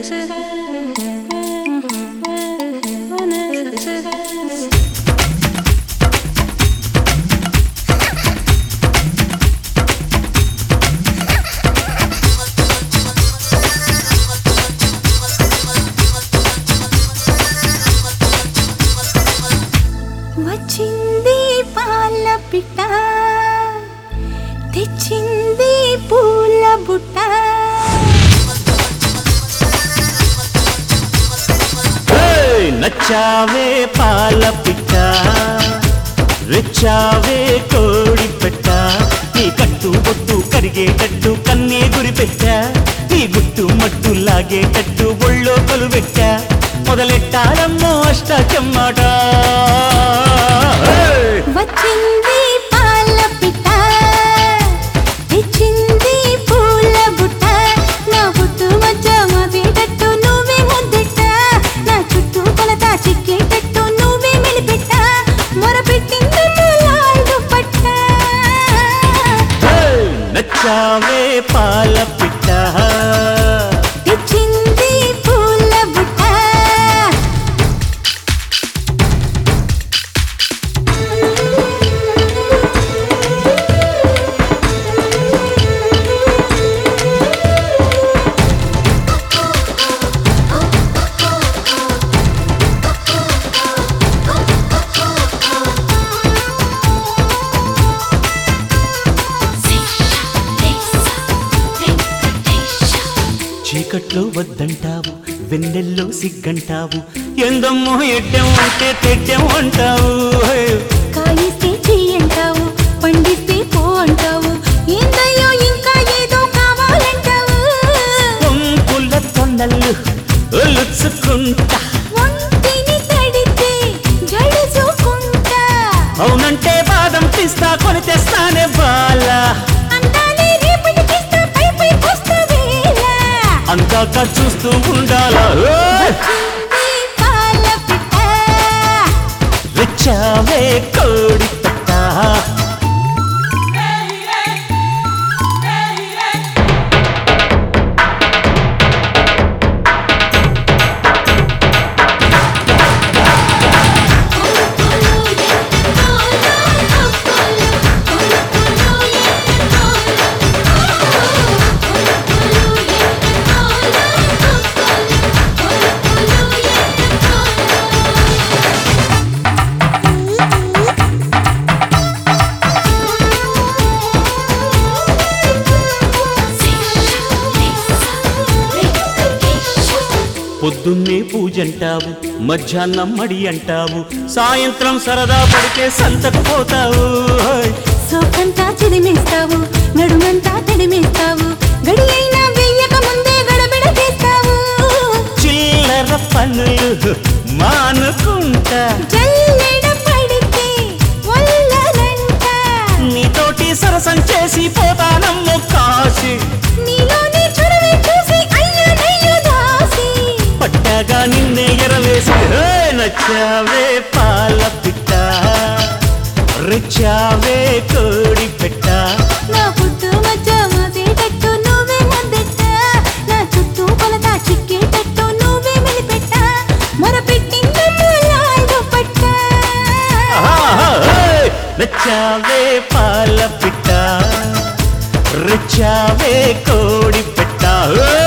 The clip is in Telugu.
వచ్చింది పాల పిట్ట తెచ్చింది పూల బుట్ట ఏయ్! నచ్చావే పాల పిట్ట రెచ్చావే కోడి పెట్ట నీ కట్టు బొట్టు కరిగేటట్టు కన్నే గురి పెట్టా నీ గుట్టు మట్టు లాగేటట్టు ఒళ్ళో కొలు పెట్టా మొదలెట్టాలమ్మో అష్టాచమ్మాట ఏయ్! వచ్చింది పాల పిట్ట తెచ్చింది పూల బుట్ట నా బుట్టు మధ్య మదేటట్టు నువ్వే ముద్దెట్ట నా చుట్టూ కొలత చిక్కేటట్టు నువ్వే మెలిపెట్ట మొరపెట్టింది లాడు పట్ట ఏయ్! నచ్చావే పాల పిట్ట తెచ్చింది పూల బుట్ట చీకట్లో వద్దంటావు వెన్నెల్లో సిగ్గంటావు ఎందమ్మో ఎడ్డెం అంటే తెడ్డెం అంటావు కాయిస్తే చెయ్యంటావు పండిస్తే పో అంటావు ఏందయ్యో ఇంకా ఏదో కావాలంటావు పొంపుల తొండలు ఒలుచుకుంటా ఒంటిని తడితే జడుచుకుంటా అవునంటే బాదం పిస్తా కొని తెస్తానే బాల అందాలే రేపటికిస్తా పై పై పోస్తా వేళ అందాక చూస్తూ ఉండాలా ఓయ్! వచ్చింది పాల పిట్ట రెచ్చావే కోడి పెట్ట పొద్దున్నే పూజంటావు మధ్యాహ్నం మడి అంటావు సాయంత్రం సరదా పడితే సంతకు పోతావు ఓయ్! సోకంతా చిదిమేస్తావు నడుమంతా తడిమేస్తావు గడి అయినా వెయ్యక ముందే గడబిడ చేస్తావు చిల్లర పనులు మానుకుంటా జల్లెడ పడితే వల్లనంట నీతోటి సరసం చేసి పోతానమ్ము కాశీ నీలోని చొరవే చూసి అయ్యో దాసి పట్టాగా నిన్నే ఎరవేసి హే, నచ్చావే పాల పిట్ట రిచ్చావే కోడి పెట్ట నా పుట్టు మధ్య మదేటట్టు నువ్వే ముద్దెట్ట నా చుట్టూ కొలత చిక్కేటట్టు నువ్వే మెలిపెట్ట మొరపెట్టింది ములాడు పట్ట ఆహా, హే, నచ్చావే పాల పిట్ట రిచ్చావే కోడి పెట్ట హే!